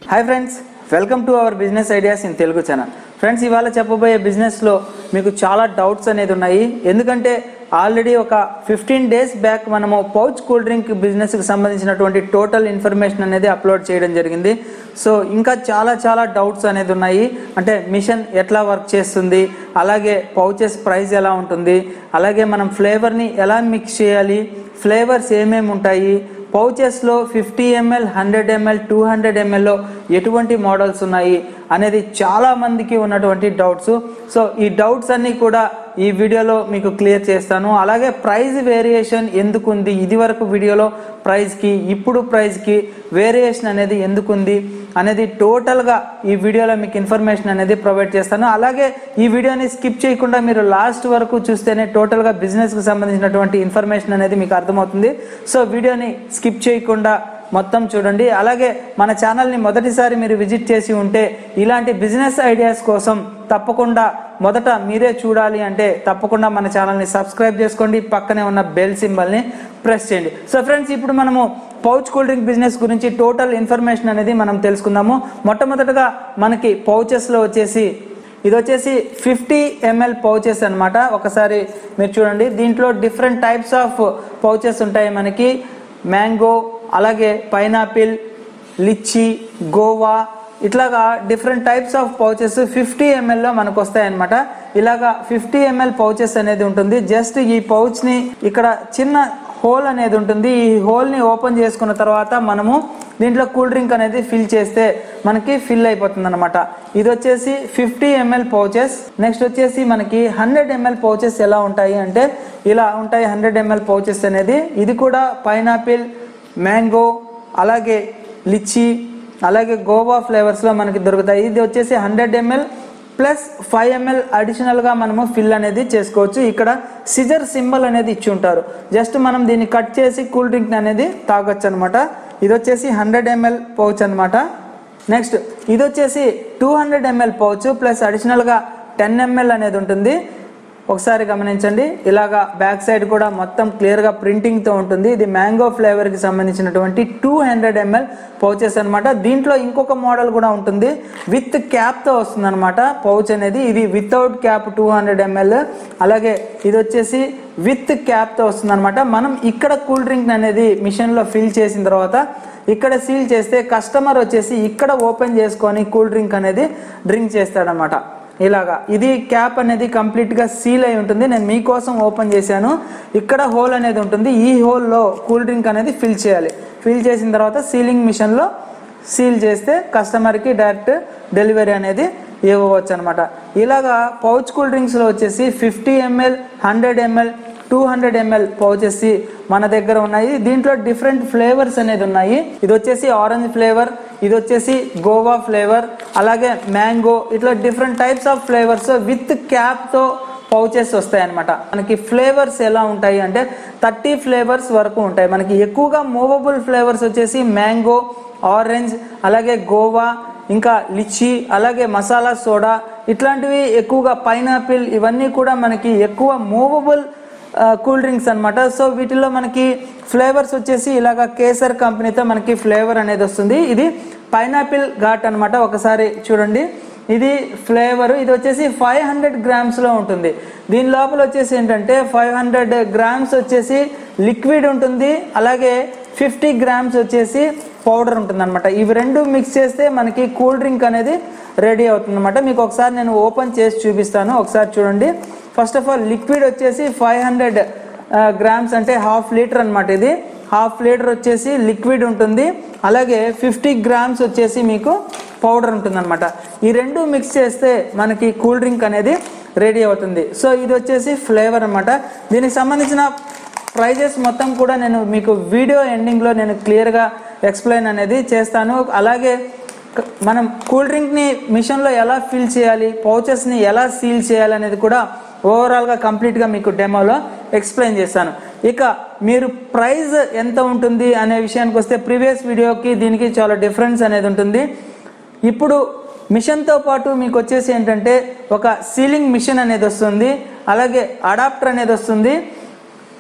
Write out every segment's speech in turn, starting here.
hi friends welcome to our business ideas in Telugu channel friends ఇవాళ చెప్పబోయే బిజినెస్లో మీకు చాలా డౌట్స్ అనేది ఉన్నాయి ఎందుకంటే ఆల్రెడీ ఒక ఫిఫ్టీన్ డేస్ బ్యాక్ మనము పౌచ్ కూల్ డ్రింక్ బిజినెస్కి సంబంధించినటువంటి టోటల్ ఇన్ఫర్మేషన్ అనేది అప్లోడ్ చేయడం జరిగింది సో ఇంకా చాలా చాలా డౌట్స్ అనేది ఉన్నాయి అంటే మిషన్ ఎట్లా వర్క్ చేస్తుంది అలాగే పౌచెస్ ప్రైస్ ఎలా ఉంటుంది అలాగే మనం ఫ్లేవర్ని ఎలా మిక్స్ చేయాలి ఫ్లేవర్స్ ఏమేమి ఉంటాయి పౌచెస్లో fifty ML hundred ML two hundred ఎంఎల్లో ఎటువంటి మోడల్స్ ఉన్నాయి అనేది చాలా మందికి ఉన్నటువంటి డౌట్స్ సో ఈ డౌట్స్ అన్నీ కూడా ఈ వీడియోలో మీకు క్లియర్ చేస్తాను అలాగే ప్రైస్ వేరియేషన్ ఎందుకు ఉంది ఇది వరకు వీడియోలో ప్రైస్కి ఇప్పుడు ప్రైస్కి వేరియేషన్ అనేది ఎందుకు ఉంది అనేది టోటల్గా ఈ వీడియోలో మీకు ఇన్ఫర్మేషన్ అనేది ప్రొవైడ్ చేస్తాను అలాగే ఈ వీడియోని స్కిప్ చేయకుండా మీరు లాస్ట్ వరకు చూస్తేనే టోటల్గా బిజినెస్కి సంబంధించినటువంటి ఇన్ఫర్మేషన్ అనేది మీకు అర్థమవుతుంది సో వీడియోని స్కిప్ చేయకుండా మొత్తం చూడండి అలాగే మన ఛానల్ని మొదటిసారి మీరు విజిట్ చేసి ఉంటే ఇలాంటి బిజినెస్ ఐడియాస్ కోసం తప్పకుండా మొదట మీరే చూడాలి అంటే తప్పకుండా మన ఛానల్ని సబ్స్క్రైబ్ చేసుకోండి పక్కనే ఉన్న బెల్ సింబల్ని ప్రెస్ చేయండి సో ఫ్రెండ్స్ ఇప్పుడు మనము పౌచ్ కూల్ డ్రింక్ బిజినెస్ గురించి టోటల్ ఇన్ఫర్మేషన్ అనేది మనం తెలుసుకుందాము మొట్టమొదటగా మనకి పౌచెస్లో వచ్చేసి ఇది వచ్చేసి ఫిఫ్టీ ఎంఎల్ పౌచెస్ అన్నమాట ఒకసారి మీరు చూడండి దీంట్లో డిఫరెంట్ టైప్స్ ఆఫ్ పౌచెస్ ఉంటాయి మనకి మ్యాంగో అలాగే పైనాపిల్ లిచ్చి గోవా ఇట్లాగా different types of pouches fifty ఎంఎల్లో మనకు వస్తాయన్నమాట ఇలాగా ఫిఫ్టీ ఎంఎల్ పౌచెస్ అనేది ఉంటుంది జస్ట్ ఈ పౌచ్ని ఇక్కడ చిన్న హోల్ అనేది ఉంటుంది ఈ హోల్ని ఓపెన్ చేసుకున్న తర్వాత మనము దీంట్లో కూల్ డ్రింక్ అనేది ఫిల్ చేస్తే మనకి ఫిల్ అయిపోతుంది అనమాట ఇది వచ్చేసి ఫిఫ్టీ ఎంఎల్ పౌచెస్ నెక్స్ట్ వచ్చేసి మనకి హండ్రెడ్ ఎంఎల్ పౌచెస్ ఎలా ఉంటాయి అంటే ఇలా ఉంటాయి హండ్రెడ్ ఎంఎల్ పౌచెస్ అనేది ఇది కూడా పైనాపిల్ మ్యాంగో అలాగే లిచ్చి అలాగే గోవా ఫ్లేవర్స్లో మనకి దొరుకుతాయి ఇది వచ్చేసి hundred ML plus five ML అడిషనల్గా మనము ఫిల్ అనేది చేసుకోవచ్చు ఇక్కడ సిజర్ సింబల్ అనేది ఇచ్చి ఉంటారు జస్ట్ మనం దీన్ని కట్ చేసి కూల్ డ్రింక్ అనేది తాగొచ్చు అనమాట ఇది వచ్చేసి హండ్రెడ్ ఎంఎల్ పౌచ్ అనమాట నెక్స్ట్ ఇది వచ్చేసి two hundred ML pouch plus అడిషనల్గా టెన్ ఎంఎల్ అనేది ఉంటుంది ఒకసారి గమనించండి ఇలాగా బ్యాక్ సైడ్ కూడా మొత్తం క్లియర్గా ప్రింటింగ్తో ఉంటుంది ఇది మ్యాంగో ఫ్లేవర్కి సంబంధించినటువంటి టూ హండ్రెడ్ ఎంఎల్ పౌచెస్ అనమాట దీంట్లో ఇంకొక మోడల్ కూడా ఉంటుంది విత్ క్యాప్తో వస్తుంది అనమాట పౌచ్ అనేది ఇది without cap two hundred ML అలాగే ఇది వచ్చేసి విత్ క్యాప్తో వస్తుంది అనమాట మనం ఇక్కడ కూల్ డ్రింక్ అనేది మిషన్లో ఫిల్ చేసిన తర్వాత ఇక్కడ సీల్ చేస్తే కస్టమర్ వచ్చేసి ఇక్కడ ఓపెన్ చేసుకొని కూల్ డ్రింక్ అనేది డ్రింక్ చేస్తాడనమాట ఇలాగా ఇది క్యాప్ అనేది కంప్లీట్గా సీల్ అయి ఉంటుంది నేను మీకోసం ఓపెన్ చేశాను ఇక్కడ హోల్ అనేది ఉంటుంది ఈ హోల్లో కూల్ డ్రింక్ అనేది ఫిల్ చేయాలి ఫిల్ చేసిన తర్వాత సీలింగ్ మిషన్లో సీల్ చేస్తే కస్టమర్కి డైరెక్ట్ డెలివరీ అనేది ఇవ్వవచ్చు అనమాట ఇలాగా పౌచ్ కూల్ డ్రింక్స్లో వచ్చేసి fifty ML hundred ML two hundred ML pouches మన దగ్గర ఉన్నాయి దీంట్లో డిఫరెంట్ ఫ్లేవర్స్ అనేది ఉన్నాయి ఇది వచ్చేసి ఆరెంజ్ ఫ్లేవర్ ఇది వచ్చేసి గోవా ఫ్లేవర్ అలాగే మ్యాంగో ఇట్లా different types of flavours with క్యాప్తో పౌచెస్ వస్తాయి అనమాట మనకి ఫ్లేవర్స్ ఎలా ఉంటాయి అంటే థర్టీ ఫ్లేవర్స్ వరకు ఉంటాయి మనకి ఎక్కువగా మూవబుల్ ఫ్లేవర్స్ వచ్చేసి మ్యాంగో ఆరెంజ్ అలాగే గోవా ఇంకా లిచ్చి అలాగే మసాలా సోడా ఇట్లాంటివి ఎక్కువగా పైనాపిల్ ఇవన్నీ కూడా మనకి ఎక్కువ మూవబుల్ కూల్ డ్రింక్స్ అనమాట సో వీటిల్లో మనకి ఫ్లేవర్స్ వచ్చేసి ఇలాగ కేసర్ కంపెనీతో మనకి ఫ్లేవర్ అనేది వస్తుంది ఇది పైనాపిల్ ఘాట్ అనమాట ఒకసారి చూడండి ఇది ఫ్లేవర్ ఇది వచ్చేసి ఫైవ్ హండ్రెడ్ గ్రామ్స్లో ఉంటుంది దీని లోపల వచ్చేసి ఏంటంటే ఫైవ్ హండ్రెడ్ గ్రామ్స్ వచ్చేసి లిక్విడ్ ఉంటుంది అలాగే ఫిఫ్టీ గ్రామ్స్ వచ్చేసి పౌడర్ ఉంటుంది అనమాట ఇవి రెండు మిక్స్ చేస్తే మనకి కూల్ డ్రింక్ అనేది రెడీ అవుతుంది అనమాట మీకు ఒకసారి నేను ఓపెన్ చేసి చూపిస్తాను ఒకసారి చూడండి ఫస్ట్ ఆఫ్ ఆల్ లిక్విడ్ వచ్చేసి ఫైవ్ హండ్రెడ్ గ్రామ్స్ అంటే హాఫ్ లీటర్ అనమాట ఇది హాఫ్ లీటర్ వచ్చేసి లిక్విడ్ ఉంటుంది అలాగే ఫిఫ్టీ గ్రామ్స్ వచ్చేసి మీకు పౌడర్ ఉంటుందన్నమాట ఈ రెండు మిక్స్ చేస్తే మనకి కూల్ డ్రింక్ అనేది రెడీ అవుతుంది సో ఇది వచ్చేసి ఫ్లేవర్ అనమాట దీనికి సంబంధించిన ప్రైజెస్ మొత్తం కూడా నేను మీకు వీడియో ఎండింగ్లో నేను క్లియర్గా ఎక్స్ప్లెయిన్ అనేది చేస్తాను అలాగే క- మనం కూల్ డ్రింక్ని మిషన్లో ఎలా ఫిల్ చేయాలి పౌచెస్ని ఎలా సీల్ చేయాలి అనేది కూడా ఓవరాల్గా కంప్లీట్గా మీకు డెమోలో ఎక్స్ప్లెయిన్ చేస్తాను ఇక మీరు ప్రైస్ ఎంత ఉంటుంది అనే విషయానికి వస్తే ప్రీవియస్ వీడియోకి దీనికి చాలా డిఫరెన్స్ అనేది ఉంటుంది ఇప్పుడు మిషన్తో పాటు మీకు వచ్చేసి ఏంటంటే ఒక సీలింగ్ మిషన్ అనేది వస్తుంది అలాగే అడాప్టర్ అనేది వస్తుంది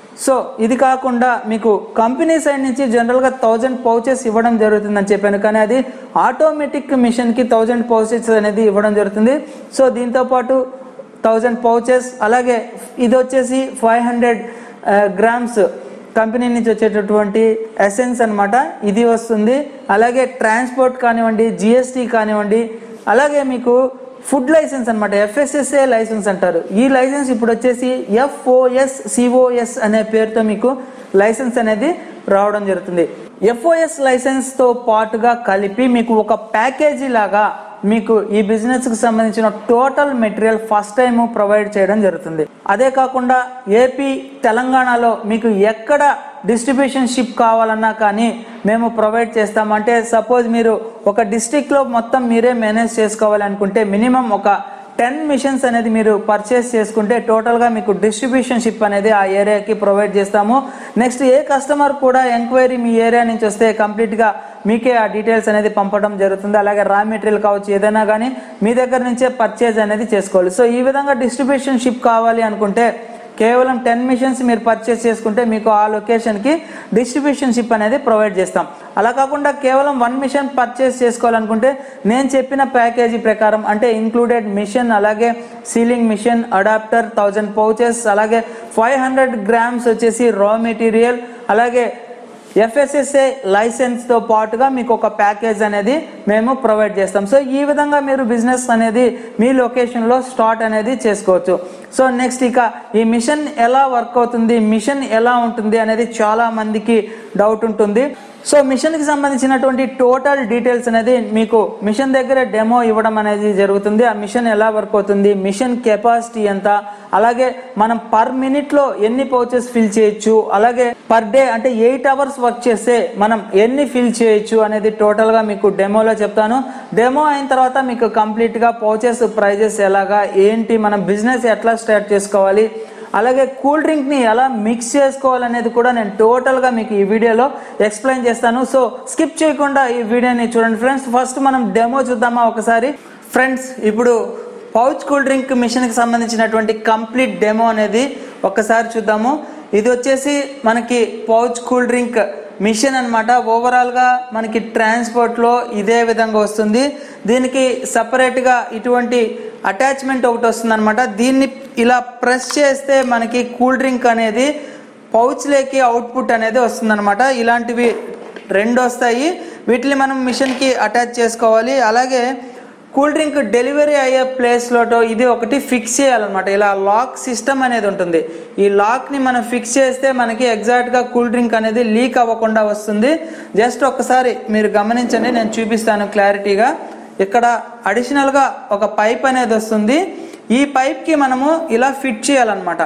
సో ఇది కాకుండా మీకు కంపెనీ సైడ్ నుంచి జనరల్గా థౌజండ్ పౌచెస్ ఇవ్వడం జరుగుతుందని చెప్పాను కానీ అది ఆటోమేటిక్ మిషన్కి థౌజండ్ పౌచెస్ అనేది ఇవ్వడం జరుగుతుంది సో దీంతో పాటు థౌజండ్ పౌచెస్ అలాగే ఇది వచ్చేసి ఫైవ్ హండ్రెడ్ గ్రామ్స్ కంపెనీ నుంచి వచ్చేటటువంటి ఎసెన్స్ అన్నమాట ఇది వస్తుంది అలాగే ట్రాన్స్పోర్ట్ కానివ్వండి జిఎస్టీ కానివ్వండి అలాగే మీకు ఫుడ్ లైసెన్స్ అనమాట ఎఫ్ఎస్ఎస్ఏ లైసెన్స్ అంటారు ఈ లైసెన్స్ ఇప్పుడు వచ్చేసి ఎఫ్ఓఎస్ సిఓఎస్ అనే పేరుతో మీకు లైసెన్స్ అనేది రావడం జరుగుతుంది ఎఫ్ఓఎస్ లైసెన్స్తో పాటుగా కలిపి మీకు ఒక ప్యాకేజీ లాగా మీకు ఈ బిజినెస్ కి సంబంధించిన total material first time provide చేయడం జరుగుతుంది అదే కాకుండా ఏపీ తెలంగాణలో మీకు ఎక్కడ డిస్ట్రిబ్యూషన్ షిప్ కావాలన్నా కానీ మేము ప్రొవైడ్ చేస్తాం అంటే సపోజ్ మీరు ఒక డిస్టిక్ లో మొత్తం మీరే మేనేజ్ చేసుకోవాలి అనుకుంటే మినిమం ఒక టెన్ మిషన్స్ అనేది మీరు పర్చేస్ చేసుకుంటే టోటల్గా మీకు డిస్ట్రిబ్యూషన్ షిప్ అనేది ఆ ఏరియాకి ప్రొవైడ్ చేస్తాము నెక్స్ట్ ఏ కస్టమర్ కూడా ఎంక్వైరీ మీ ఏరియా నుంచి వస్తే కంప్లీట్గా మీకే ఆ డీటెయిల్స్ అనేది పంపడం జరుగుతుంది అలాగే రా మెటీరియల్ కావచ్చు ఏదైనా కానీ మీ దగ్గర నుంచే పర్చేజ్ అనేది చేసుకోవాలి సో ఈ విధంగా డిస్ట్రిబ్యూషన్ షిప్ కావాలి అనుకుంటే కేవలం టెన్ మిషన్స్ మీరు పర్చేస్ చేసుకుంటే మీకు ఆ లొకేషన్కి డిస్ట్రిబ్యూషన్ షిప్ అనేది ప్రొవైడ్ చేస్తాం అలా కాకుండా కేవలం వన్ మిషన్ పర్చేస్ చేసుకోవాలనుకుంటే నేను చెప్పిన ప్యాకేజీ ప్రకారం అంటే ఇంక్లూడెడ్ మిషన్ అలాగే sealing machine adapter thousand pouches అలాగే ఫైవ్ హండ్రెడ్ గ్రామ్స్ వచ్చేసి రా మెటీరియల్ అలాగే ఎఫ్ఎస్ఎస్ఏ లైసెన్స్తో పాటుగా మీకు ఒక ప్యాకేజ్ అనేది మేము ప్రొవైడ్ చేస్తాం సో ఈ విధంగా మీరు బిజినెస్ అనేది మీ లొకేషన్లో స్టార్ట్ అనేది చేసుకోవచ్చు సో నెక్స్ట్ ఇక ఈ మిషన్ ఎలా వర్క్ అవుతుంది మిషన్ ఎలా ఉంటుంది అనేది చాలా మందికి డౌట్ ఉంటుంది సో మిషన్కి సంబంధించినటువంటి టోటల్ డీటెయిల్స్ అనేది మీకు మిషన్ దగ్గర డెమో ఇవ్వడం అనేది జరుగుతుంది ఆ మిషన్ ఎలా వర్క్ అవుతుంది మిషన్ కెపాసిటీ ఎంత అలాగే మనం పర్ మినిట్లో ఎన్ని పౌచెస్ ఫిల్ చేయొచ్చు అలాగే పర్ డే అంటే ఎయిట్ అవర్స్ వర్క్ చేస్తే మనం ఎన్ని ఫిల్ చేయొచ్చు అనేది టోటల్గా మీకు డెమోలో చెప్తాను డెమో అయిన తర్వాత మీకు కంప్లీట్గా పౌచెస్ ప్రైజెస్ ఎలాగా ఏంటి మనం బిజినెస్ ఎట్లా స్టార్ట్ చేసుకోవాలి అలాగే కూల్ డ్రింక్ని ఎలా మిక్స్ చేసుకోవాలనేది కూడా నేను టోటల్గా మీకు ఈ వీడియోలో ఎక్స్ప్లెయిన్ చేస్తాను సో స్కిప్ చేయకుండా ఈ వీడియోని చూడండి ఫ్రెండ్స్ ఫస్ట్ మనం డెమో చూద్దామా ఒకసారి ఫ్రెండ్స్ ఇప్పుడు పౌచ్ కూల్ డ్రింక్ మిషన్కి సంబంధించినటువంటి కంప్లీట్ డెమో అనేది ఒకసారి చూద్దాము ఇది వచ్చేసి మనకి పౌచ్ కూల్ డ్రింక్ మిషన్ అనమాట ఓవరాల్గా మనకి ట్రాన్స్పోర్ట్లో ఇదే విధంగా వస్తుంది దీనికి సపరేట్గా ఇటువంటి అటాచ్మెంట్ ఒకటి వస్తుంది అనమాట దీన్ని ఇలా ప్రెస్ చేస్తే మనకి కూల్ డ్రింక్ అనేది పౌచ్లోకి అవుట్పుట్ అనేది వస్తుందన్నమాట ఇలాంటివి రెండు వస్తాయి వీటిని మనం మిషన్కి అటాచ్ చేసుకోవాలి అలాగే కూల్ డ్రింక్ డెలివరీ అయ్యే ప్లేస్లోటో ఇది ఒకటి ఫిక్స్ చేయాలన్నమాట ఇలా లాక్ సిస్టమ్ అనేది ఉంటుంది ఈ లాక్ని మనం ఫిక్స్ చేస్తే మనకి ఎగ్జాక్ట్గా కూల్ డ్రింక్ అనేది లీక్ అవ్వకుండా వస్తుంది జస్ట్ ఒకసారి మీరు గమనించండి నేను చూపిస్తాను క్లారిటీగా ఇక్కడ అడిషనల్గా ఒక పైప్ అనేది వస్తుంది ఈ పైప్కి మనము ఇలా ఫిట్ చేయాలన్నమాట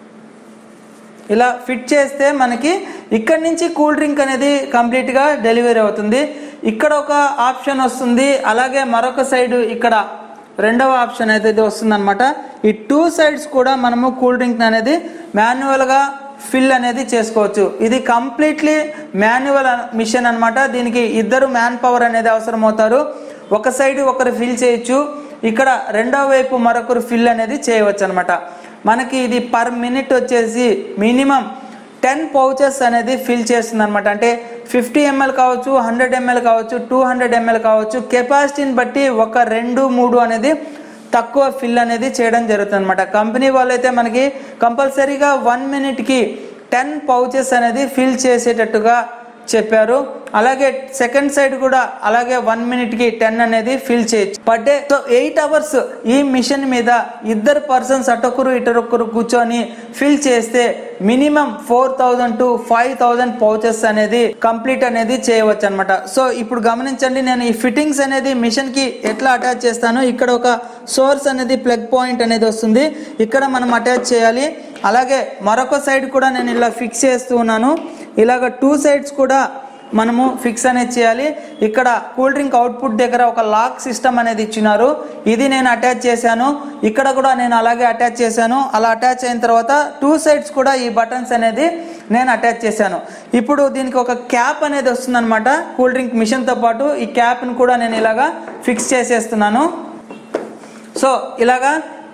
ఇలా ఫిట్ చేస్తే మనకి ఇక్కడ నుంచి కూల్ డ్రింక్ అనేది కంప్లీట్గా డెలివరీ అవుతుంది ఇక్కడ ఒక ఆప్షన్ వస్తుంది అలాగే మరొక సైడ్ ఇక్కడ రెండవ ఆప్షన్ అయితే ఇది వస్తుందన్నమాట ఈ టూ సైడ్స్ కూడా మనము కూల్ డ్రింక్ అనేది మాన్యువల్గా ఫిల్ అనేది చేసుకోవచ్చు ఇది కంప్లీట్లీ మాన్యువల్ మిషన్ అన్నమాట దీనికి ఇద్దరు మ్యాన్ పవర్ అనేది అవసరం అవుతారు ఒక సైడ్ ఒకరు ఫిల్ చేయొచ్చు ఇక్కడ రెండో వైపు మరొకరు ఫిల్ అనేది చేయవచ్చు అనమాట మనకి ఇది పర్ మినిట్ వచ్చేసి మినిమం టెన్ పౌచెస్ అనేది ఫిల్ చేస్తుంది అనమాట అంటే ఫిఫ్టీ ఎంఎల్ కావచ్చు హండ్రెడ్ ఎంఎల్ కావచ్చు టూ హండ్రెడ్ ఎంఎల్ కావచ్చు కెపాసిటీని బట్టి ఒక రెండు మూడు అనేది తక్కువ ఫిల్ అనేది చేయడం జరుగుతుంది అనమాట కంపెనీ వాళ్ళైతే మనకి కంపల్సరీగా వన్ మినిట్కి టెన్ పౌచెస్ అనేది ఫిల్ చేసేటట్టుగా చెప్పారు అలాగే సెకండ్ సైడ్ కూడా అలాగే వన్ మినిట్ కి టెన్ అనేది ఫిల్ చేయొచ్చు per day so eight hours ఈ మిషన్ మీద ఇద్దరు పర్సన్స్ అటొకరు ఇటొకరు కూర్చొని ఫిల్ చేస్తే minimum four thousand to five thousand pouches అనేది కంప్లీట్ అనేది చేయవచ్చు అనమాట సో ఇప్పుడు గమనించండి నేను ఈ ఫిట్టింగ్స్ అనేది మిషన్ కి ఎట్లా అటాచ్ చేస్తాను ఇక్కడ ఒక సోర్స్ అనేది ప్లగ్ పాయింట్ అనేది వస్తుంది ఇక్కడ మనం అటాచ్ చేయాలి అలాగే మరొక సైడ్ కూడా నేను ఇలా ఫిక్స్ చేస్తూ ఉన్నాను ఇలాగ టూ సైడ్స్ కూడా మనము ఫిక్స్ అనేది చేయాలి ఇక్కడ కూల్ డ్రింక్ అవుట్పుట్ దగ్గర ఒక లాక్ సిస్టమ్ అనేది ఇచ్చినారు ఇది నేను అటాచ్ చేశాను ఇక్కడ కూడా నేను అలాగే అటాచ్ చేశాను అలా అటాచ్ అయిన తర్వాత టూ సైడ్స్ కూడా ఈ బటన్స్ అనేది నేను అటాచ్ చేశాను ఇప్పుడు దీనికి ఒక క్యాప్ అనేది వస్తుందన్నమాట కూల్ డ్రింక్ మిషన్తో పాటు ఈ క్యాప్ని కూడా నేను ఇలాగా ఫిక్స్ చేసేస్తున్నాను సో ఇలాగా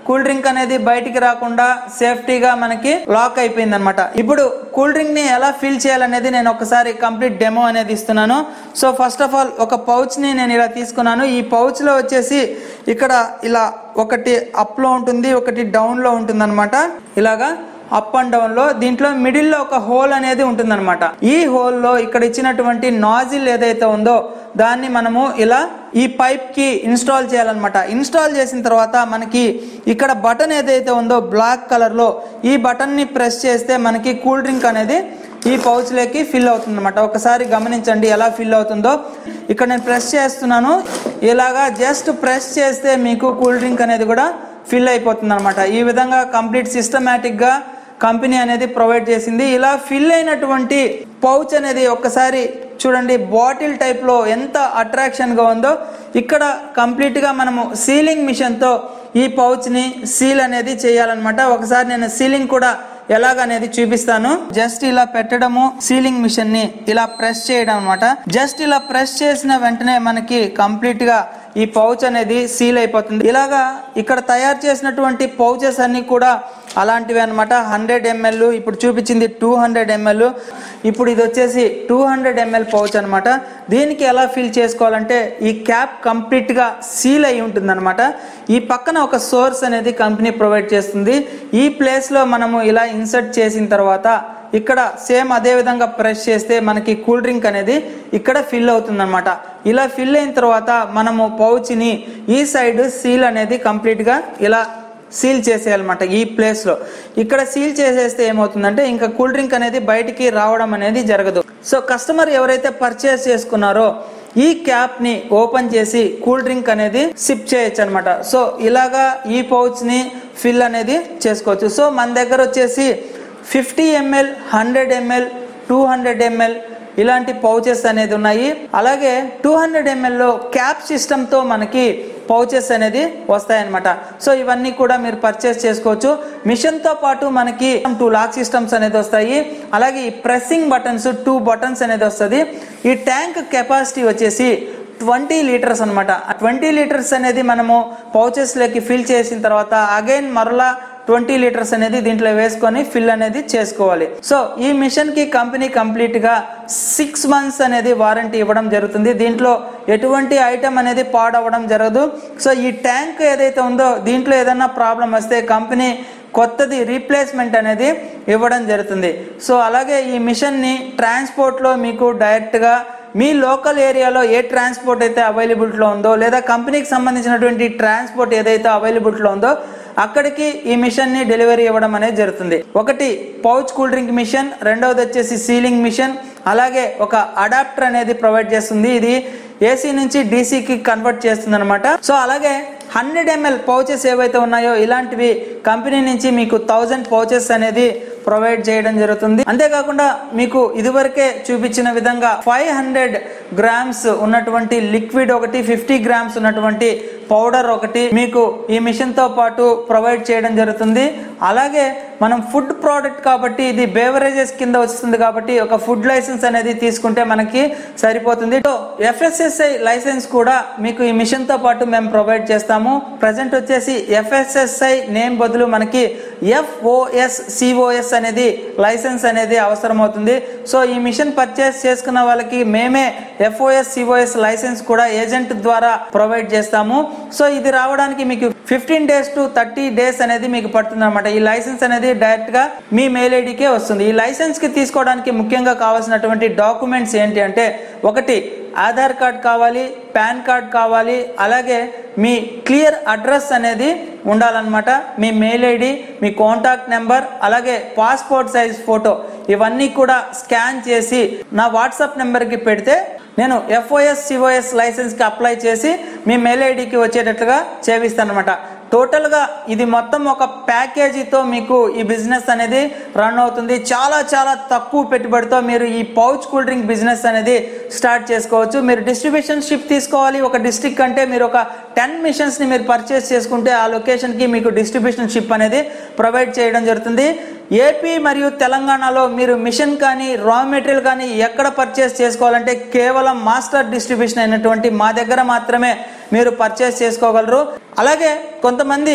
కూల్ డ్రింక్ అనేది బయటికి రాకుండా సేఫ్టీగా మనకి లాక్ అయిపోయింది అనమాట ఇప్పుడు కూల్ డ్రింక్ ని ఎలా ఫిల్ చేయాలనేది నేను ఒకసారి కంప్లీట్ డెమో అనేది ఇస్తున్నాను సో ఫస్ట్ ఆఫ్ ఆల్ ఒక పౌచ్ ని నేను ఇలా తీసుకున్నాను ఈ పౌచ్ లో వచ్చేసి ఇక్కడ ఇలా ఒకటి అప్ లో ఉంటుంది ఒకటి డౌన్ లో ఉంటుంది అనమాట ఇలాగా అప్ అండ్ డౌన్ లో దీంట్లో మిడిల్ లో ఒక హోల్ అనేది ఉంటుందన్నమాట ఈ హోల్ లో ఇక్కడ ఇచ్చినటువంటి నాజిల్ ఏదైతే ఉందో దాన్ని మనము ఇలా ఈ పైప్ కి ఇన్స్టాల్ చేయాలన్నమాట ఇన్స్టాల్ చేసిన తర్వాత మనకి ఇక్కడ బటన్ ఏదైతే ఉందో బ్లాక్ కలర్ లో ఈ బటన్ ని ప్రెస్ చేస్తే మనకి కూల్ డ్రింక్ అనేది ఈ పౌచ్ లోకి ఫిల్ అవుతుంది అనమాట ఒకసారి గమనించండి ఎలా ఫిల్ అవుతుందో ఇక్కడ నేను ప్రెస్ చేస్తున్నాను ఇలాగా జస్ట్ ప్రెస్ చేస్తే మీకు కూల్ డ్రింక్ అనేది కూడా ఫిల్ అయిపోతుంది అనమాట ఈ విధంగా కంప్లీట్ సిస్టమేటిక్ గా కంపెనీ అనేది ప్రొవైడ్ చేసింది ఇలా ఫిల్ అయినటువంటి పౌచ్ అనేది ఒక్కసారి చూడండి బాటిల్ టైప్ లో ఎంత అట్రాక్షన్ గా ఉందో ఇక్కడ కంప్లీట్ గా మనము సీలింగ్ మిషన్ తో ఈ పౌచ్ ని సీల్ అనేది చేయాలన్నమాట ఒకసారి నేను సీలింగ్ కూడా ఎలాగనేది చూపిస్తాను జస్ట్ ఇలా పెట్టడము సీలింగ్ మిషన్ ని ఇలా ప్రెస్ చేయడం అనమాట జస్ట్ ఇలా ప్రెస్ చేసిన వెంటనే మనకి కంప్లీట్ గా ఈ పౌచ్ అనేది సీల్ అయిపోతుంది ఇలాగా ఇక్కడ తయారు చేసినటువంటి పౌచెస్ అన్ని కూడా అలాంటివి అనమాట హండ్రెడ్ ఎంఎల్ ఇప్పుడు చూపించింది టూ హండ్రెడ్ ఎంఎల్ ఇప్పుడు ఇది వచ్చేసి టూ హండ్రెడ్ ఎంఎల్ పౌచ్ అనమాట దీనికి ఎలా ఫిల్ చేసుకోవాలంటే ఈ క్యాప్ కంప్లీట్ గా సీల్ అయి ఉంటుంది ఈ పక్కన ఒక సోర్స్ అనేది కంపెనీ ప్రొవైడ్ చేస్తుంది ఈ ప్లేస్ లో మనము ఇలా ఇన్సర్ట్ చేసిన తర్వాత ఇక్కడ సేమ్ అదే విధంగా ప్రెస్ చేస్తే మనకి కూల్ డ్రింక్ అనేది ఇక్కడ ఫిల్ అవుతుంది ఇలా ఫిల్ అయిన తర్వాత మనము పౌచ్ని ఈ సైడ్ సీల్ అనేది కంప్లీట్గా ఇలా సీల్ చేసేయాలన్నమాట ఈ ప్లేస్లో ఇక్కడ సీల్ చేసేస్తే ఏమవుతుందంటే ఇంకా కూల్ డ్రింక్ అనేది బయటికి రావడం అనేది జరగదు సో కస్టమర్ ఎవరైతే పర్చేస్ చేసుకున్నారో ఈ క్యాప్ ని ఓపెన్ చేసి కూల్ డ్రింక్ అనేది సిప్ చేయొచ్చు అనమాట సో ఇలాగా ఈ పౌచ్ ని ఫిల్ అనేది చేసుకోవచ్చు సో మన దగ్గర వచ్చేసి fifty ML hundred ML two hundred ML ఇలాంటి పౌచెస్ అనేది ఉన్నాయి అలాగే టూ హండ్రెడ్ ఎంఎల్లో క్యాప్ సిస్టమ్తో మనకి పౌచెస్ అనేది వస్తాయన్నమాట సో ఇవన్నీ కూడా మీరు పర్చేస్ చేసుకోవచ్చు మిషన్తో పాటు మనకి టూ లాక్ సిస్టమ్స్ అనేది వస్తాయి అలాగే ఈ ప్రెస్సింగ్ బటన్స్ టూ బటన్స్ అనేది వస్తుంది ఈ ట్యాంక్ కెపాసిటీ వచ్చేసి ట్వంటీ లీటర్స్ అనమాట ట్వంటీ లీటర్స్ అనేది మనము పౌచెస్లోకి ఫిల్ చేసిన తర్వాత అగైన్ మరలా ట్వంటీ లీటర్స్ అనేది దీంట్లో వేసుకొని ఫిల్ అనేది చేసుకోవాలి సో ఈ మిషన్ కి కంపెనీ కంప్లీట్ గా సిక్స్ మంత్స్ అనేది వారంటీ ఇవ్వడం జరుగుతుంది దీంట్లో ఎటువంటి ఐటమ్ అనేది పాడవడం జరగదు సో ఈ ట్యాంక్ ఏదైతే ఉందో దీంట్లో ఏదైనా ప్రాబ్లం వస్తే కంపెనీ కొత్తది రీప్లేస్మెంట్ అనేది ఇవ్వడం జరుగుతుంది సో అలాగే ఈ మిషన్ని ట్రాన్స్పోర్ట్లో మీకు డైరెక్ట్గా మీ లోకల్ ఏరియాలో ఏ ట్రాన్స్పోర్ట్ అయితే అవైలబిలిటీలో ఉందో లేదా కంపెనీకి సంబంధించినటువంటి ట్రాన్స్పోర్ట్ ఏదైతే అవైలబిలిటీలో ఉందో అక్కడికి ఈ మిషన్ ని డెలివరీ ఇవ్వడం అనేది జరుగుతుంది ఒకటి పౌచ్ కూల్ డ్రింక్ మిషన్ రెండవది వచ్చేసి సీలింగ్ మిషన్ అలాగే ఒక అడాప్టర్ అనేది ప్రొవైడ్ చేస్తుంది ఇది ఏసీ నుంచి డీసీకి కన్వర్ట్ చేస్తుంది అనమాట సో అలాగే హండ్రెడ్ ఎంఎల్ పౌచెస్ ఏవైతే ఉన్నాయో ఇలాంటివి కంపెనీ నుంచి మీకు థౌజండ్ పౌచెస్ అనేది ప్రొవైడ్ చేయడం జరుగుతుంది అంతేకాకుండా మీకు ఇదివరకే చూపించిన విధంగా ఫైవ్ హండ్రెడ్ గ్రామ్స్ ఉన్నటువంటి లిక్విడ్ ఒకటి ఫిఫ్టీ గ్రామ్స్ ఉన్నటువంటి పౌడర్ ఒకటి మీకు ఈ మిషన్ తో పాటు ప్రొవైడ్ చేయడం జరుగుతుంది అలాగే మనం ఫుడ్ ప్రోడక్ట్ కాబట్టి ఇది బేవరేజెస్ కింద వస్తుంది కాబట్టి ఒక ఫుడ్ లైసెన్స్ అనేది తీసుకుంటే మనకి సరిపోతుంది సో ఎఫ్ఎస్ఎస్ఐ లైసెన్స్ కూడా మీకు ఈ మిషన్ తో పాటు మేము ప్రొవైడ్ చేస్తాము ప్రజెంట్ వచ్చేసి ఎఫ్ఎస్ఎస్ఐ నేమ్ బదులు మనకి ఎఫ్ఓఎస్ సిఓఎస్ అనేది లైసెన్స్ అనేది అవసరం అవుతుంది సో ఈ మిషన్ పర్చేస్ చేసుకున్న వాళ్ళకి మేమే ఎఫ్ఓఎస్ సిఓఎస్ లైసెన్స్ కూడా ఏజెంట్ ద్వారా ప్రొవైడ్ చేస్తాము సో ఇది రావడానికి మీకు fifteen days to thirty days అనేది మీకు పడుతుంది అనమాట ఈ లైసెన్స్ అనేది డైరెక్ట్ గా మీ మెయిల్ ఐడికే వస్తుంది ఈ లైసెన్స్ కి తీసుకోవడానికి ముఖ్యంగా కావాల్సినటువంటి డాక్యుమెంట్స్ ఏంటి అంటే ఒకటి ఆధార్ కార్డ్ కావాలి పాన్ కార్డ్ కావాలి అలాగే మీ క్లియర్ అడ్రస్ అనేది ఉండాలన్నమాట మీ మెయిల్ ఐడి మీ కాంటాక్ట్ నెంబర్ అలాగే పాస్పోర్ట్ సైజ్ ఫోటో ఇవన్నీ కూడా స్కాన్ చేసి నా వాట్సాప్ నెంబర్కి పెడితే నేను ఎఫ్ఓఎస్ సిఓఎస్ లైసెన్స్కి అప్లై చేసి మీ మెయిల్ ఐడికి వచ్చేటట్లుగా చేపిస్తాను అనమాట టోటల్గా ఇది మొత్తం ఒక ప్యాకేజీతో మీకు ఈ బిజినెస్ అనేది రన్ అవుతుంది చాలా చాలా తక్కువ పెట్టుబడితో మీరు ఈ పౌచ్ కూల్ డ్రింక్ బిజినెస్ అనేది స్టార్ట్ చేసుకోవచ్చు మీరు డిస్ట్రిబ్యూషన్ షిప్ తీసుకోవాలి ఒక డిస్ట్రిక్ట్ అంటే మీరు ఒక టెన్ మిషన్స్ని మీరు పర్చేస్ చేసుకుంటే ఆ లొకేషన్కి మీకు డిస్ట్రిబ్యూషన్ షిప్ అనేది ప్రొవైడ్ చేయడం జరుగుతుంది ఏపీ మరియు తెలంగాణలో మీరు మిషన్ కానీ రా మెటీరియల్ కానీ ఎక్కడ పర్చేస్ చేసుకోవాలంటే కేవలం మాస్టర్ డిస్ట్రిబ్యూషన్ అయినటువంటి మా దగ్గర మాత్రమే మీరు పర్చేస్ చేసుకోగలరు అలాగే కొంతమంది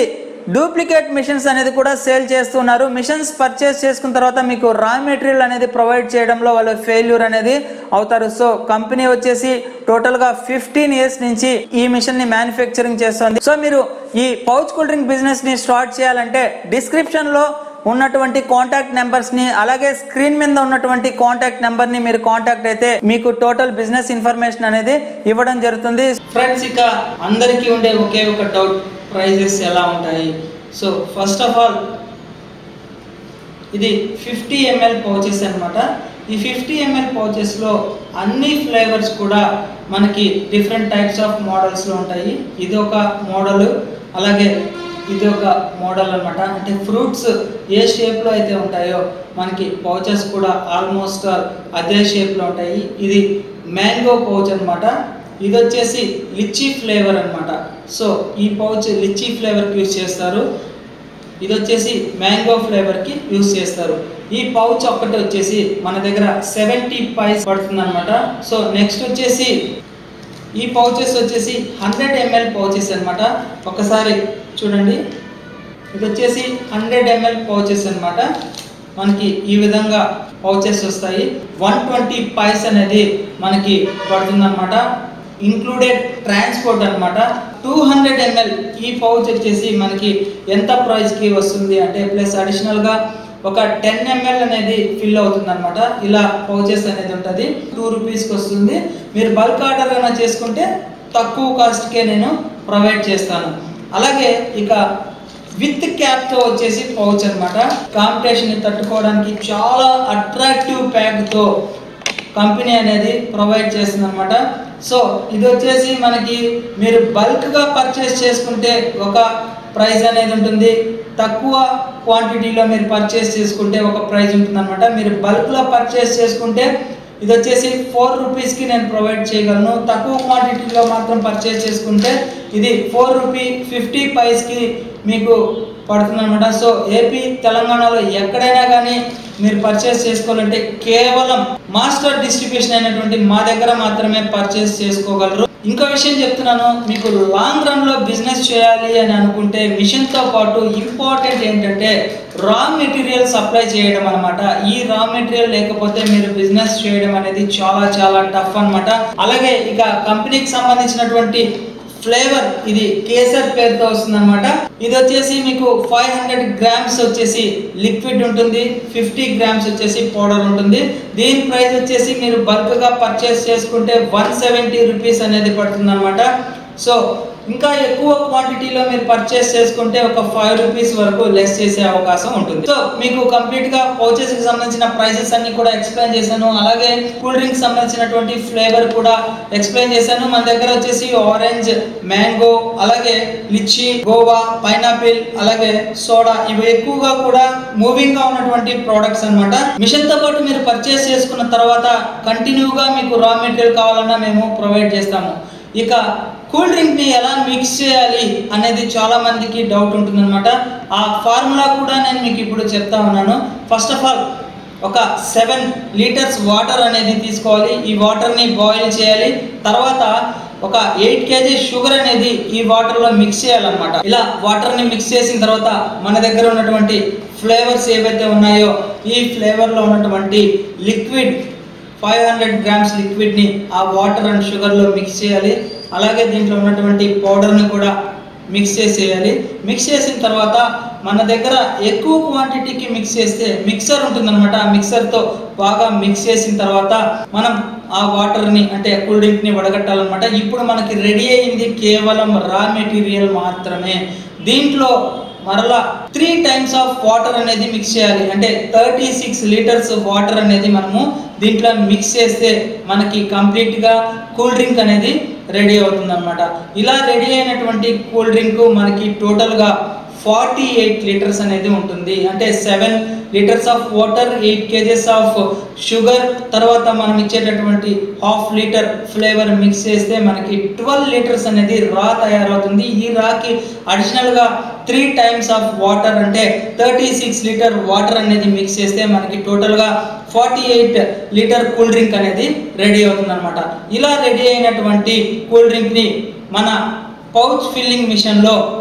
డూప్లికేట్ మిషన్స్ అనేది కూడా సేల్ చేస్తున్నారు మిషన్స్ పర్చేస్ చేసుకున్న తర్వాత మీకు రా మెటీరియల్ అనేది ప్రొవైడ్ చేయడంలో వాళ్ళు ఫెయిల్యూర్ అనేది అవుతారు సో కంపెనీ వచ్చేసి టోటల్ గా ఫిఫ్టీన్ ఇయర్స్ నుంచి ఈ మిషన్ ని మ్యానుఫ్యాక్చరింగ్ చేస్తుంది సో మీరు ఈ పౌచ్ కూల్ డ్రింక్ బిజినెస్ ని స్టార్ట్ చేయాలంటే డిస్క్రిప్షన్ లో ఉన్నటువంటి కాంటాక్ట్ నెంబర్స్ ని అలాగే స్క్రీన్ మీద ఉన్నటువంటి కాంటాక్ట్ నెంబర్ ని మీరు కాంటాక్ట్ అయితే మీకు టోటల్ బిజినెస్ ఇన్ఫర్మేషన్ అనేది ఇవ్వడం జరుగుతుంది ఫ్రెండ్స్ ఇక అందరికీ ఉండే ఒకే ఒక డౌట్ ప్రైజెస్ ఎలా ఉంటాయి సో ఫస్ట్ ఆఫ్ ఆల్ ఇది ఫిఫ్టీ ఎంఎల్ పౌచెస్ అన్నమాట ఈ ఫిఫ్టీ ఎంఎల్ పౌచెస్లో అన్ని ఫ్లేవర్స్ కూడా మనకి డిఫరెంట్ టైప్స్ ఆఫ్ మోడల్స్లో ఉంటాయి ఇది ఒక మోడల్ అలాగే ఇది ఒక మోడల్ అన్నమాట అంటే ఫ్రూట్స్ ఏ షేప్లో అయితే ఉంటాయో మనకి పౌచెస్ కూడా ఆల్మోస్ట్ అదే షేప్లో ఉంటాయి ఇది మ్యాంగో పౌచ్ అన్నమాట ఇది వచ్చేసి లిచ్చీ ఫ్లేవర్ అన్నమాట సో ఈ పౌచ్ లిచ్చీ ఫ్లేవర్కి యూజ్ చేస్తారు ఇది వచ్చేసి మ్యాంగో ఫ్లేవర్కి యూస్ చేస్తారు ఈ పౌచ్ ఒక్కటి వచ్చేసి మన దగ్గర సెవెంటీ పైస్ పడుతుంది అనమాట సో నెక్స్ట్ వచ్చేసి ఈ పౌచెస్ వచ్చేసి హండ్రెడ్ ఎంఎల్ పౌచెస్ అన్నమాట ఒకసారి చూడండి ఇది వచ్చేసి హండ్రెడ్ ఎంఎల్ పౌచెస్ అన్నమాట మనకి ఈ విధంగా పౌచెస్ వస్తాయి వన్ ట్వంటీ పైస్ అనేది మనకి పడుతుందన్నమాట ఇంక్లూడెడ్ ట్రాన్స్పోర్ట్ అన్నమాట టూ హండ్రెడ్ ఎంఎల్ ఈ పౌచ్ వచ్చేసి మనకి ఎంత ప్రైస్కి వస్తుంది అంటే ప్లస్ అడిషనల్గా ఒక టెన్ ఎంఎల్ అనేది ఫిల్ అవుతుంది అనమాట ఇలా పౌచెస్ అనేది ఉంటుంది టూ రూపీస్కి వస్తుంది మీరు బల్క్ ఆర్డర్ అయినా చేసుకుంటే తక్కువ కాస్ట్కే నేను ప్రొవైడ్ చేస్తాను అలాగే ఇక విత్ క్యాప్తో వచ్చేసి పౌచ్ అనమాట కాంపిటీషన్ని తట్టుకోవడానికి చాలా అట్రాక్టివ్ ప్యాక్తో కంపెనీ అనేది ప్రొవైడ్ చేస్తుంది అనమాట సో ఇది వచ్చేసి మనకి మీరు బల్క్గా పర్చేస్ చేసుకుంటే ఒక ప్రైస్ అనేది ఉంటుంది తక్కువ క్వాంటిటీలో మీరు పర్చేస్ చేసుకుంటే ఒక ప్రైస్ ఉంటుంది అనమాట మీరు బల్క్లో పర్చేస్ చేసుకుంటే ఇది వచ్చేసి ఫోర్ రూపీస్కి నేను ప్రొవైడ్ చేయగలను తక్కువ క్వాంటిటీలో మాత్రం పర్చేస్ చేసుకుంటే ఇది ఫోర్ రూపీ ఫిఫ్టీ పైస్కి మీకు పడుతుంది అనమాట సో ఏపీ తెలంగాణలో ఎక్కడైనా కానీ మీరు పర్చేస్ చేసుకోవాలంటే కేవలం మాస్టర్ డిస్ట్రిబ్యూషన్ అయినటువంటి మా దగ్గర మాత్రమే పర్చేస్ చేసుకోగలరు ఇంకో విషయం చెప్తున్నాను మీకు లాంగ్ రన్ లో బిజినెస్ చేయాలి అని అనుకుంటే మిషన్ తో పాటు ఇంపార్టెంట్ ఏంటంటే రా మెటీరియల్ సప్లై చేయడం అనమాట ఈ రా మెటీరియల్ లేకపోతే మీరు బిజినెస్ చేయడం అనేది చాలా చాలా టఫ్ అన్నమాట అలాగే ఇక కంపెనీకి సంబంధించినటువంటి ఫ్లేవర్ ఇది కేసర్ పేరుతో వస్తుంది అనమాట ఇది వచ్చేసి మీకు ఫైవ్ హండ్రెడ్ గ్రామ్స్ వచ్చేసి లిక్విడ్ ఉంటుంది ఫిఫ్టీ గ్రామ్స్ వచ్చేసి పౌడర్ ఉంటుంది దీని ప్రైస్ వచ్చేసి మీరు బల్క్ గా పర్చేస్ చేసుకుంటే వన్ సెవెంటీ రూపీస్ అనేది పడుతుంది అనమాట సో ఇంకా ఎక్కువ క్వాంటిటీలో మీరు పర్చేస్ చేసుకుంటే ఒక ఫైవ్ రూపీస్ వరకు లెస్ చేసే అవకాశం ఉంటుంది సో మీకు కంప్లీట్ గా పౌచెస్ కి సంబంధించిన ప్రైసెస్ అన్ని కూడా ఎక్స్ప్లెయిన్ చేశాను అలాగే కూల్ డ్రింక్ సంబంధించినటువంటి ఫ్లేవర్ కూడా ఎక్స్ప్లెయిన్ చేశాను మన దగ్గర వచ్చేసి ఆరెంజ్ మ్యాంగో అలాగే లిచ్చి గోవా పైనాపిల్ అలాగే సోడా ఇవి ఎక్కువగా కూడా మూవింగ్ గా ఉన్నటువంటి ప్రోడక్ట్స్ అన్నమాట మిషన్ తో పాటు మీరు పర్చేస్ చేసుకున్న తర్వాత కంటిన్యూగా మీకు రా మెటీరియల్ కావాలన్నా మేము ప్రొవైడ్ చేస్తాము ఇక కూల్ డ్రింక్ ని ఎలా మిక్స్ చేయాలి అనేది చాలా మందికి డౌట్ ఉంటుందన్నమాట ఆ ఫార్ములా కూడా నేను మీకు ఇప్పుడు చెప్తా ఉన్నాను ఫస్ట్ ఆఫ్ ఆల్ ఒక సెవెన్ లీటర్స్ వాటర్ అనేది తీసుకోవాలి ఈ వాటర్ని బాయిల్ చేయాలి తర్వాత ఒక ఎయిట్ కేజీ షుగర్ అనేది ఈ వాటర్లో మిక్స్ చేయాలన్నమాట ఇలా వాటర్ని మిక్స్ చేసిన తర్వాత మన దగ్గర ఉన్నటువంటి ఫ్లేవర్స్ ఏవైతే ఉన్నాయో ఈ ఫ్లేవర్లో ఉన్నటువంటి లిక్విడ్ ఫైవ్ హండ్రెడ్ గ్రామ్స్ లిక్విడ్ని ఆ వాటర్ అండ్ షుగర్లో మిక్స్ చేయాలి అలాగే దీంట్లో ఉన్నటువంటి పౌడర్ని కూడా మిక్స్ చేసేయాలి మిక్స్ చేసిన తర్వాత మన దగ్గర ఎక్కువ క్వాంటిటీకి మిక్స్ చేస్తే మిక్సర్ ఉంటుందన్నమాట ఆ మిక్సర్తో బాగా మిక్స్ చేసిన తర్వాత మనం ఆ వాటర్ని అంటే కూల్ డ్రింక్ని వడగట్టాలన్నమాట ఇప్పుడు మనకి రెడీ అయింది కేవలం రా మెటీరియల్ మాత్రమే దీంట్లో మరలా త్రీ టైమ్స్ ఆఫ్ వాటర్ అనేది మిక్స్ చేయాలి అంటే థర్టీ సిక్స్ లీటర్స్ వాటర్ అనేది మనము దీంట్లో మిక్స్ చేస్తే మనకి కంప్లీట్గా కూల్ డ్రింక్ అనేది రెడీ అవుతుంది అనమాట ఇలా రెడీ అయినటువంటి కూల్ డ్రింక్ మనకి టోటల్గా ఫార్టీ ఎయిట్ లీటర్స్ అనేది ఉంటుంది అంటే seven litres of water eight kgs of sugar తర్వాత మనం ఇచ్చేటటువంటి హాఫ్ లీటర్ ఫ్లేవర్ మిక్స్ చేస్తే మనకి ట్వెల్వ్ లీటర్స్ అనేది రా తయారవుతుంది ఈ రాకి అడిషనల్గా త్రీ టైమ్స్ ఆఫ్ వాటర్ అంటే థర్టీ సిక్స్ లీటర్ వాటర్ అనేది మిక్స్ చేస్తే మనకి టోటల్గా forty eight litre cool drink అనేది రెడీ అవుతుంది అనమాట ఇలా రెడీ అయినటువంటి కూల్ డ్రింక్ని మన పౌచ్ ఫిల్లింగ్ మిషన్లో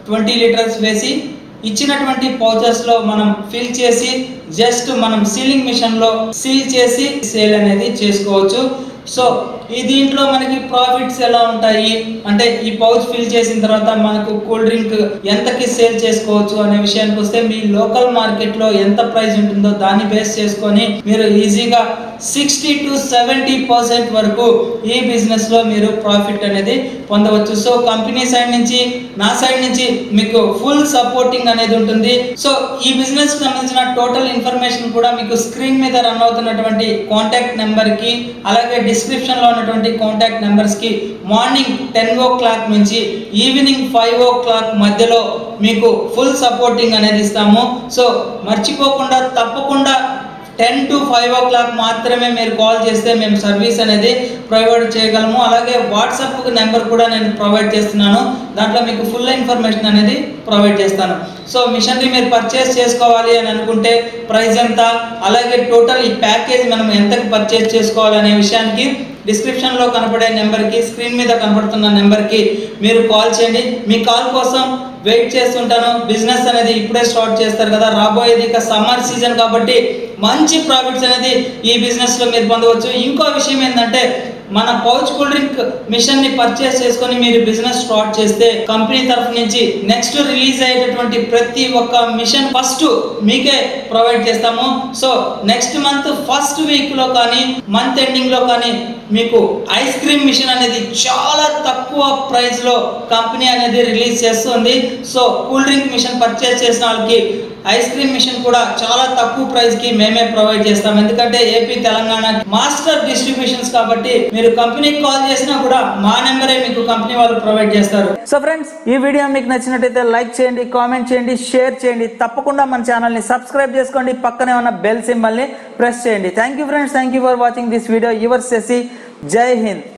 ట్వంటీ లీటర్స్ వేసి ఇచ్చినటువంటి పౌచెస్ లో మనం ఫిల్ చేసి జస్ట్ మనం సీలింగ్ మిషన్ లో సీల్ చేసి సేల్ అనేది చేసుకోవచ్చు సో ఈ దీంట్లో మనకి ప్రాఫిట్స్ ఎలా ఉంటాయి అంటే ఈ పౌచ్ ఫిల్ చేసిన తర్వాత మనకు కూల్ డ్రింక్ ఎంతకి సేల్ చేసుకోవచ్చు అనే విషయానికి వస్తే మీ లోకల్ మార్కెట్ లో ఎంత ప్రైస్ ఉంటుందో దాన్ని బేస్ చేసుకొని మీరు ఈజీగా సిక్స్టీ టు సెవెంటీ పర్సెంట్ వరకు ఈ బిజినెస్ లో మీరు ప్రాఫిట్ అనేది పొందవచ్చు సో కంపెనీ సైడ్ నుంచి నా సైడ్ నుంచి మీకు ఫుల్ సపోర్టింగ్ అనేది ఉంటుంది సో ఈ బిజినెస్ సంబంధించిన టోటల్ ఇన్ఫర్మేషన్ కూడా మీకు స్క్రీన్ మీద రన్ అవుతున్నటువంటి కాంటాక్ట్ నెంబర్ కి అలాగే డిస్క్రిప్షన్ లో ఉన్నటువంటి కాంటాక్ట్ నెంబర్స్ కి మార్నింగ్ టెన్ ఓ క్లాక్ నుంచి ఈవినింగ్ ఫైవ్ ఓ క్లాక్ మధ్యలో మీకు ఫుల్ సపోర్టింగ్ అనేది ఇస్తాము సో మర్చిపోకుండా తప్పకుండా ten to five o'clock మాత్రమే మీరు కాల్ చేస్తే మేము సర్వీస్ అనేది ప్రొవైడ్ చేయగలము అలాగే వాట్సాప్ నెంబర్ కూడా నేను ప్రొవైడ్ చేస్తున్నాను దాంట్లో మీకు ఫుల్ ఇన్ఫర్మేషన్ అనేది ప్రొవైడ్ చేస్తాను సో మిషనరీ మీరు పర్చేస్ చేసుకోవాలి అని అనుకుంటే ప్రైస్ ఎంత అలాగే టోటల్ ఈ ప్యాకేజ్ మనం ఎంతకు పర్చేస్ చేసుకోవాలి అనే విషయానికి డిస్క్రిప్షన్లో కనపడే నెంబర్కి స్క్రీన్ మీద కనపడుతున్న నెంబర్కి మీరు కాల్ చేయండి మీ కాల్ కోసం వెయిట్ చేస్తుంటాను బిజినెస్ అనేది ఇప్పుడే స్టార్ట్ చేస్తారు కదా రాబోయేది ఇక సమ్మర్ సీజన్ కాబట్టి మంచి ప్రాఫిట్స్ అనేది ఈ బిజినెస్లో మీరు పొందవచ్చు ఇంకో విషయం ఏంటంటే మన పౌచ్ కూల్ డ్రింక్ మిషన్ ని పర్చేస్ చేసుకొని మీరు బిజినెస్ స్టార్ట్ చేస్తే కంపెనీ తరఫు నుంచి నెక్స్ట్ రిలీజ్ అయ్యేటటువంటి ప్రతి ఒక్క మిషన్ ఫస్ట్ మీకే ప్రొవైడ్ చేస్తాము so next month first week లో కానీ మంత్ ఎండింగ్ లో కానీ మీకు ఐస్ క్రీమ్ మిషన్ అనేది చాలా తక్కువ ప్రైస్ లో కంపెనీ అనేది రిలీజ్ చేస్తుంది so cool drink machine purchase చేసిన వాళ్ళకి ఐస్ క్రీమ్ మిషన్ కూడా చాలా తక్కువ ప్రైస్ కి మేమే ప్రొవైడ్ చేస్తాం ఎందుకంటే ఏపీ తెలంగాణ మాస్టర్ డిస్ట్రిబ్యూషన్స్ కాబట్టి మీరు కంపెనీకి కాల్ చేసినా కూడా మా నెంబరే మీకు కంపెనీ వాళ్ళు ప్రొవైడ్ చేస్తారు సో ఫ్రెండ్స్ ఈ వీడియో మీకు నచ్చినట్టయితే లైక్ చేయండి కామెంట్ చేయండి షేర్ చేయండి తప్పకుండా మన ఛానల్ ని సబ్స్క్రైబ్ చేసుకోండి పక్కనే ఉన్న బెల్ సింబల్ ని ప్రెస్ చేయండి thank you friends thank you for watching this video your సెసి జై హింద్